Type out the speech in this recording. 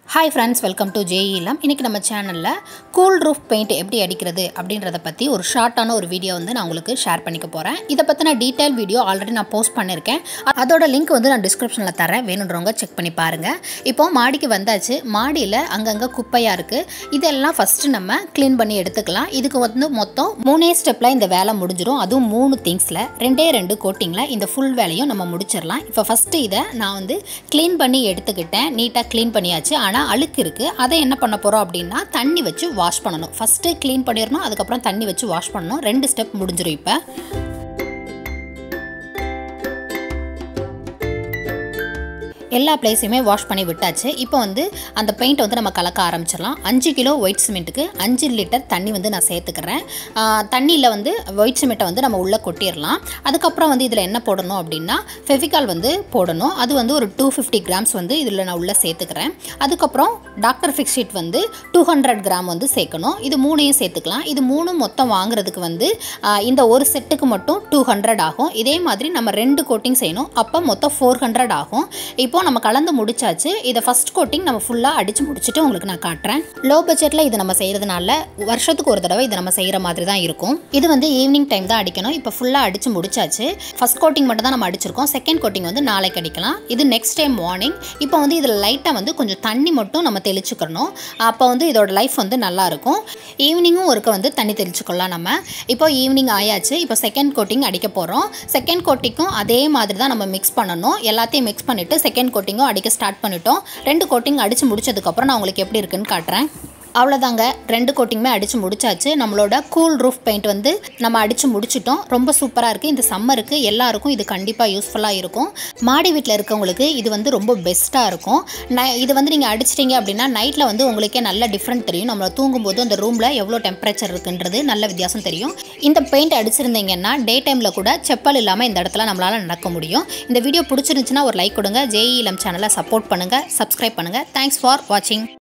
hi friends welcome to ஜேஇ இளம் இன்றைக்கி நம்ம சேனலில் கூல் ரூஃப் பெயிண்ட் எப்படி அடிக்கிறது அப்படின்றத பற்றி ஒரு ஷார்ட்டான ஒரு வீடியோ வந்து நான் உங்களுக்கு ஷேர் பண்ணிக்க போகிறேன் இதை பற்றின டீட்டெயில் வீடியோ ஆல்ரெடி நான் போஸ்ட் பண்ணியிருக்கேன் அதோட லிங்க் வந்து நான் டிஸ்கிரிப்ஷனில் தரேன் வேணுன்றவங்க செக் பண்ணி பாருங்கள் இப்போ மாடிக்கு வந்தாச்சு மாடியில் அங்கங்கே குப்பையாக இருக்குது இதெல்லாம் ஃபஸ்ட்டு நம்ம க்ளீன் பண்ணி எடுத்துக்கலாம் இதுக்கு வந்து மொத்தம் மூணே ஸ்டெப்பில் இந்த வேலை முடிஞ்சிடும் அதுவும் மூணு திங்ஸில் ரெண்டே ரெண்டு கோட்டிங்கில் இந்த ஃபுல் வேலையும் நம்ம முடிச்சிடலாம் இப்போ ஃபஸ்ட்டு இதை நான் வந்து க்ளீன் பண்ணி எடுத்துக்கிட்டேன் நீட்டாக க்ளீன் பண்ணியாச்சு ஆனால் அழுக்கு இருக்குது அதை என்ன பண்ண போகிறோம் அப்படின்னா தண்ணி வச்சு வாஷ் பண்ணணும் ஃபஸ்ட்டு க்ளீன் பண்ணிடணும் அதுக்கப்புறம் தண்ணி வச்சு வாஷ் பண்ணணும் ரெண்டு ஸ்டெப் முடிஞ்சிடும் இப்போ எல்லா பிளேஸையுமே வாஷ் பண்ணி விட்டாச்சு இப்போ வந்து அந்த பெயிண்ட் வந்து நம்ம கலக்க ஆரம்பிச்சிடலாம் அஞ்சு கிலோ ஒயிட் சிமெண்ட்டுக்கு அஞ்சு லிட்டர் தண்ணி வந்து நான் சேர்த்துக்கிறேன் தண்ணியில் வந்து ஒயிட் சிமெண்ட்டை வந்து நம்ம உள்ளே கொட்டிடலாம் அதுக்கப்புறம் வந்து இதில் என்ன போடணும் அப்படின்னா ஃபெவிகால் வந்து போடணும் அது வந்து ஒரு டூ ஃபிஃப்டி கிராம்ஸ் வந்து இதில் நான் உள்ளே சேர்த்துக்கிறேன் அதுக்கப்புறம் டாக்டர் ஃபிக்ஸ் ஷீட் வந்து டூ ஹண்ட்ரட் கிராம் வந்து சேர்க்கணும் இது மூணையும் சேர்த்துக்கலாம் இது மூணும் மொத்தம் வாங்குறதுக்கு வந்து இந்த ஒரு செட்டுக்கு மட்டும் டூ ஹண்ட்ரட் ஆகும் இதே மாதிரி நம்ம ரெண்டு கோட்டிங் செய்யணும் அப்போ மொத்தம் ஃபோர் ஹண்ட்ரட் ஆகும் இப்போ இப்போ நம்ம கலந்து முடிச்சாச்சு இதை ஃபஸ்ட் கோட்டிங் நம்ம ஃபுல்லாக அடித்து முடிச்சுட்டு உங்களுக்கு நான் காட்டுறேன் லோ பட்ஜெட்டில் இது நம்ம செய்கிறதுனால வருஷத்துக்கு ஒரு தடவை இதை நம்ம செய்கிற மாதிரி தான் இருக்கும் இது வந்து ஈவினிங் டைம் தான் அடிக்கணும் இப்போ ஃபுல்லாக அடித்து முடிச்சாச்சு ஃபஸ்ட் கோட்டிங் மட்டும் தான் நம்ம அடிச்சிருக்கோம் செகண்ட் கோட்டிங் வந்து நாளைக்கு அடிக்கலாம் இது நெக்ஸ்ட் டைம் மார்னிங் இப்போ வந்து இதில் லைட்டாக வந்து கொஞ்சம் தண்ணி மட்டும் நம்ம தெளிச்சுக்கணும் அப்போ வந்து இதோட லைஃப் வந்து நல்லாயிருக்கும் ஈவினிங்கும் ஒருக்க வந்து தண்ணி தெளிச்சுக்கலாம் நம்ம இப்போ ஈவினிங் ஆயாச்சு இப்போ செகண்ட் கோட்டிங் அடிக்க போகிறோம் செகண்ட் கோட்டிங்கும் அதே மாதிரி தான் நம்ம மிக்ஸ் பண்ணணும் எல்லாத்தையும் மிக்ஸ் பண்ணிவிட்டு செகண்ட் கோட்டிங்கும் அடிக்க ஸ்டார்ட் பண்ணிட்டோம் ரெண்டு கோட்டிங் அடித்து முடிச்சதுக்கப்புறம் நான் உங்களுக்கு எப்படி இருக்குன்னு காட்டுறேன் அவ்வளோதாங்க ரெண்டு கோட்டிங்குமே அடித்து முடிச்சாச்சு நம்மளோட கூல் ரூஃப் பெயிண்ட் வந்து நம்ம அடித்து முடிச்சிட்டோம் ரொம்ப சூப்பராக இருக்குது இந்த சம்மருக்கு எல்லாருக்கும் இது கண்டிப்பாக யூஸ்ஃபுல்லாக இருக்கும் மாடி வீட்டில் இருக்கவங்களுக்கு இது வந்து ரொம்ப பெஸ்ட்டாக இருக்கும் நை இது வந்து நீங்கள் அடிச்சிட்டிங்க அப்படின்னா நைட்டில் வந்து உங்களுக்கே நல்ல டிஃப்ரெண்ட் தெரியும் நம்மளை தூங்கும்போது அந்த ரூமில் எவ்வளோ டெம்பரேச்சர் இருக்குன்றது நல்ல வித்தியாசம் தெரியும் இந்த பெயிண்ட் அடிச்சிருந்தீங்கன்னா டே டைமில் கூட செப்பல் இல்லாமல் இந்த இடத்துல நம்மளால் நடக்க முடியும் இந்த வீடியோ பிடிச்சிருந்துச்சுன்னா ஒரு லைக் கொடுங்க ஜேஇ இளம் சேனலை சப்போர்ட் பண்ணுங்கள் சப்ஸ்கிரைப் பண்ணுங்கள் தேங்க்ஸ் ஃபார் வாட்சிங்